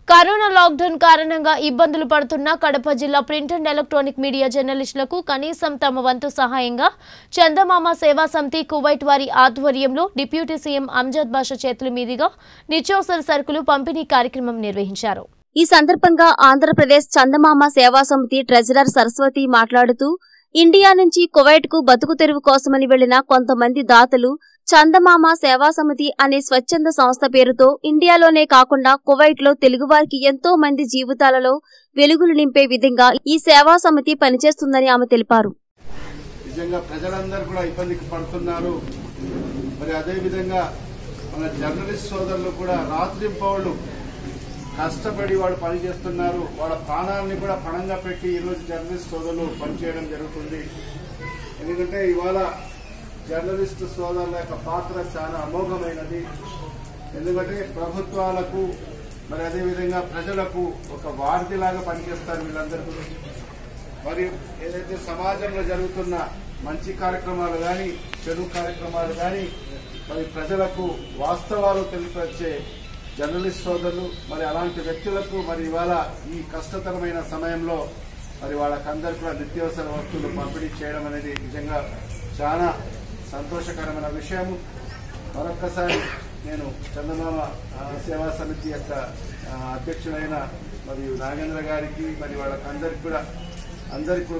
Corona lockdown కారణంగా ఇబ్బందులు పడుతున్న కడప జిల్లా ప్రింట్ అండ్ ఎలక్ట్రానిక్ మీడియా జర్నలిస్టులకు కనీసం తమ వంతు సహాయంగా చందమామ సేవా సమితి కువైట్ వారి ఆధ్వర్యంలో డిప్యూటీ సీఎం అంజద్ బాషా చేతుల మీదుగా నిత్యావసర సరుకులు పంపిణీ కార్యక్రమం నిర్వహించారు ఈ సందర్భంగా ఆంధ్రప్రదేశ్ చందమామ సేవా సమితి ట్రెజరర్ సరస్వతి మాట్లాడుతూ ఇండియా నుంచి కువైట్ కు బతుకు తెరువు కోసమని వెళ్లిన కొంతమంది దాతలు చందమామ సేవా సమితి అనే స్వచ్ఛంద సంస్థ పేరుతో ఇండియాలోనే కాకుండా కువైట్ లో తెలుగువారికి ఎంతో మంది జీవితాలలో వెలుగులు నింపే విధంగా ఈ సేవా సమితి పనిచేస్తుందని ఆమె తెలిపారు నిజంగా ప్రజలందరూ కూడా ఇబ్బందికి పడుతున్నారు మరి అదే విధంగా మన జర్నలిస్ట్ సోదరులు కూడా రాత్రింపవళ్ళు కష్టపడి వాళ్ళు పనిచేస్తున్నారు వాళ్ళ ప్రాణాలని కూడా పణంగా పెట్టి ఈరోజు జర్నలిస్ట్ సోదరులు పనిచేయడం జరుగుతుంది ఎందుకంటే ఇవాళ జర్నలిస్ట్ సోదరుల యొక్క పాత్ర చాలా అమోఘమైనది ఎందుకంటే ప్రభుత్వాలకు మరి అదేవిధంగా ప్రజలకు ఒక వారధిలాగా పనిచేస్తారు వీళ్ళందరూ కూడా. మరి ఏదైతే సమాజంలో జరుగుతున్న మంచి కార్యక్రమాలు కానీ చెడు కార్యక్రమాలు కానీ మరి ప్రజలకు వాస్తవాలు తెలిపొచ్చే జర్నలిస్ట్ సోదరులు మరి అలాంటి వ్యక్తులకు మరి ఇవాళ ఈ కష్టతరమైన సమయంలో మరి వాళ్ళకందరూ కూడా నిత్యావసర వస్తువులు పంపిణీ చేయడం అనేది నిజంగా చాలా సంతోషకరమైన విషయము మరొక్కసారి నేను చందమామ ఆ, సేవా సమితి యొక్క ఆ, అధ్యక్షుడైన మరియు నాగేంద్ర గారికి మరి వాళ్ళకందరికి కూడా అందరికి కూడా